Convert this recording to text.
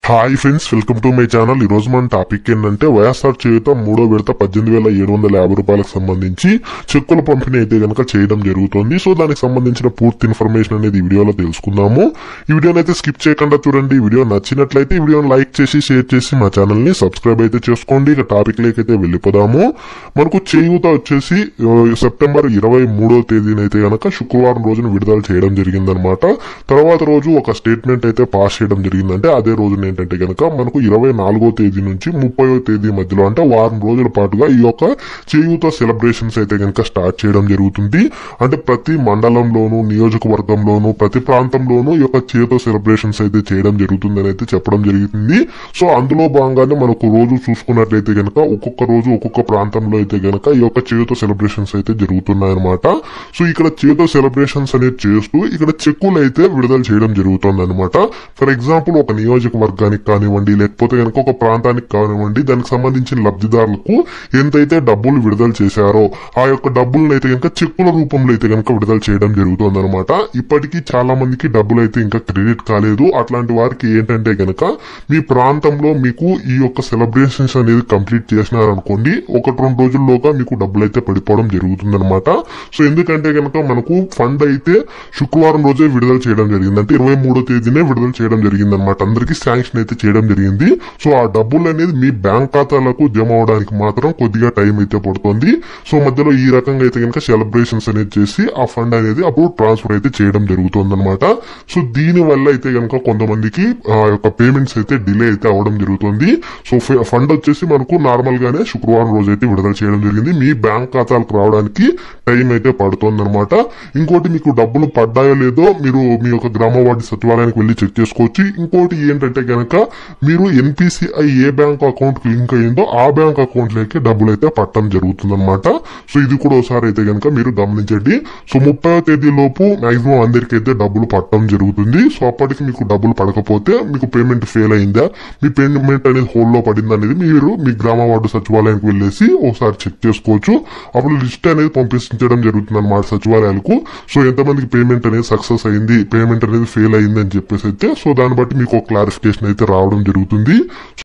hi friends welcome to my channel ఈ రోజు మన టాపిక్ ఏంటంటే వైఎస్ఆర్ చేయుత మూడో విడత పద్దెనిమిది వేల ఏడు వందల యాభై రూపాయలకు సంబంధించి చెక్కుల పంపిణీ అయితే గనక చేయడం జరుగుతుంది సో దానికి సంబంధించిన పూర్తి ఇన్ఫర్మేషన్ అనేది ఈ వీడియోలో తెలుసుకుందాము ఈ వీడియోని అయితే స్కిప్ చేయకుండా చూడండి ఈ వీడియో నచ్చినట్లయితే ఈ వీడియోని లైక్ చేసి షేర్ చేసి మా ఛానల్ ని సబ్స్క్రైబ్ అయితే చేసుకోండి ఇక టాపిక్ లేకైతే వెళ్ళిపోదాము మనకు చేయూత వచ్చేసి ఆ, సెప్టెంబర్ ఇరవై మూడో తేదీనైతే గనక శుక్రవారం రోజున విడుదల చేయడం జరిగిందనమాట తర్వాత రోజు ఒక స్టేట్మెంట్ అయితే పాస్ చేయడం జరిగిందంటే అదే రోజున ఏంటంటే గనక మనకు ఇరవై నాలుగో తేదీ నుంచి ముప్పయో తేదీ మధ్యలో అంటే వారం రోజుల పాటుగా ఈ యొక్క చేయూత సెలబ్రేషన్స్ అయితే గనక స్టార్ట్ చేయడం జరుగుతుంది అంటే ప్రతి మండలంలోను నియోజకవర్గంలోను ప్రతి ప్రాంతంలోనూ ఈ యొక్క చేయూత సెలబ్రేషన్స్ అయితే చేయడం జరుగుతుందని అయితే చెప్పడం జరుగుతుంది సో అందులో భాగంగానే మనకు రోజు చూసుకున్నట్లయితే గనక ఒక్కొక్క రోజు ఒక్కొక్క ప్రాంతంలో అయితే గనక ఈ యొక్క చేయూత సెలబ్రేషన్స్ అయితే జరుగుతున్నాయన్నమాట సో ఇక్కడ చేయూత సెలబ్రేషన్స్ అనేది చేస్తూ ఇక్కడ చెక్కులు అయితే విడుదల చేయడం జరుగుతుంది అనమాట ఫర్ ఎగ్జాంపుల్ ఒక నియోజకవర్గానికి కానివ్వండి లేకపోతే కనుక ఒక ప్రాంతానికి కానివ్వండి దానికి సంబంధించిన లబ్ధిదారులకు ఎంతైతే డబ్బులు విడుదల చేశారో ఆ యొక్క డబ్బులను అయితే కనుక చెక్కుల రూపంలో అయితే కనుక విడుదల చేయడం జరుగుతుంది అనమాట ఇప్పటికీ చాలా మందికి డబ్బులు అయితే ఇంకా క్రెడిట్ కాలేదు అట్లాంటి వారికి ఏంటంటే గనక మీ ప్రాంతంలో మీకు ఈ యొక్క సెలబ్రేషన్స్ అనేది కంప్లీట్ చేసినారనుకోండి ఒకటి రెండు రోజుల్లోగా మీకు డబ్బులు అయితే పడిపోవడం జరుగుతుంది అనమాట సో ఎందుకంటే గనక మనకు ఫండ్ అయితే శుక్రవారం రోజే విడుదల చేయడం జరిగింది అంటే ఇరవై మూడో తేదీనే విడుదల చేయడం జరిగింది అనమాట అందరికీ శాంక్షన్ అయితే చేయడం జరిగింది సో ఆ డబ్బులు అనేది మీ బ్యాంక్ ఖాతాలకు జమ అవడానికి మాత్రం కొద్దిగా టైం అయితే పడుతుంది సో మధ్యలో ఈ రకంగా అయితే కనుక సెలబ్రేషన్స్ అనేది చేసి ఆ ఫండ్ అనేది అప్పుడు ట్రాన్స్ఫర్ అయితే చేయడం జరుగుతుంది అనమాట సో దీని వల్ల అయితే కనుక కొంతమందికి ఆ యొక్క పేమెంట్స్ అయితే డిలే అయితే అవడం జరుగుతుంది సో ఫండ్ వచ్చేసి మనకు నార్మల్ గానే శుక్రవారం రోజు అయితే విడుదల చేయడం జరిగింది మీ బ్యాంక్ ఖాతాలకు రావడానికి టైం అయితే పడుతుంది అనమాట ఇంకోటి మీకు డబ్బులు పడ్డాయో లేదో మీరు మీ యొక్క గ్రామ వార్డు సచివాలయానికి వెళ్ళి చెక్ చేసుకోవచ్చు ఇంకోటి ఏంటంటే గనక మీరు ఎన్పిసిఐ ఏ బ్యాంక్ అకౌంట్ లింక్ అయ్యిందో ఆ బ్యాంక్ అకౌంట్ లోకి డబ్బులు అయితే పట్టడం జరుగుతుంది అనమాట సో ఇది కూడా ఒకసారి అయితే గనక మీరు గమనించండి సో ముప్పై తేదీ లోపు మాక్సిమం అందరికీ అయితే డబ్బులు పట్టడం జరుగుతుంది సో అప్పటికి మీకు డబ్బులు పడకపోతే మీకు పేమెంట్ ఫెయిల్ అయిందా మీ పేమెంట్ అనేది హోల్డ్ లో పడిందా అనేది మీరు మీ గ్రామ వార్డు సచివాలయానికి వెళ్ళేసి ఒకసారి చెక్ చేసుకోవచ్చు అప్పుడు లిస్ట్ అనేది పంపించడం జరుగుతుంది అనమాట సచివాలయాలకు సో ఎంతమందికి పేమెంట్ అనేది సక్సెస్ అయింది పేమెంట్ అనేది ఫెయిల్ అయింది అని చెప్పేసి అయితే సో దాన్ని బట్టి మీకు ఒక క్లారిఫికేషన్ అయితే రావడం జరుగుతుంది